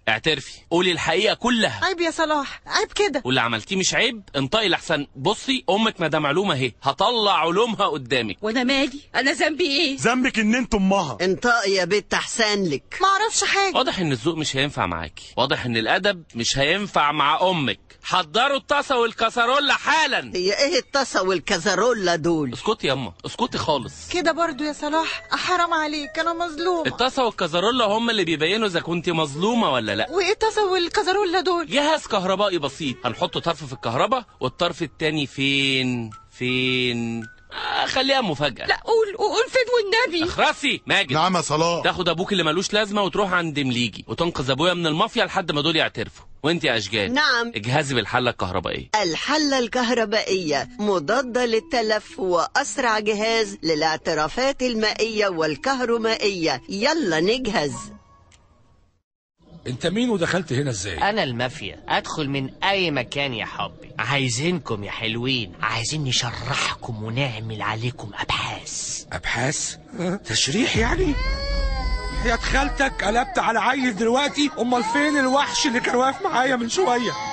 اعترفي قولي الحقيقه كلها عيب يا صلاح عيب كده واللي عملتيه مش عيب انطقي لحسن بصي امك مدام علومه اهي هطلع علومها قدامك وانا مالي انا ذنبي ايه ذنبك ان انت امها انطقي يا بنت احسن لك ما اعرفش حاجه واضح ان الذوق مش هينفع معاكي واضح ان الادب مش هينفع مع امك حضروا الطاسه والكسرولة حالا هي ايه الطاسه والكزارولا دول اسكتي ياما اسكتي خالص كده برضو يا صلاح حرام عليك انا مظلومه الطاسه والكسرولة هم اللي بيبينوا اذا كنت مظلومه ولا لا وايه الطاسه والكزارولا دول جهاز كهربائي بسيط هنحط طرف في الكهرباء والطرف التاني فين فين آه خليها مفاجأة لا قول وقول فين والنبي اخرسي ماجد نعم يا صلاح تاخد ابوك اللي ملوش لازمه وتروح عند مليجي وتنقذ ابويا من المافيا لحد ما دول يعترفوا وانت يا اشجان نعم. اجهزي بالحله الكهربائيه الحلة الكهربائية مضادة للتلف وأسرع جهاز للاعترافات المائية والكهرومائية يلا نجهز انت مين ودخلت هنا ازاي انا المافيا ادخل من اي مكان يا حبي عايزينكم يا حلوين عايزين نشرحكم ونعمل عليكم ابحاث ابحاث تشريح يعني يا خالتك قلبت على عيل دلوقتي امال فين الوحش اللي كان واقف معايا من شويه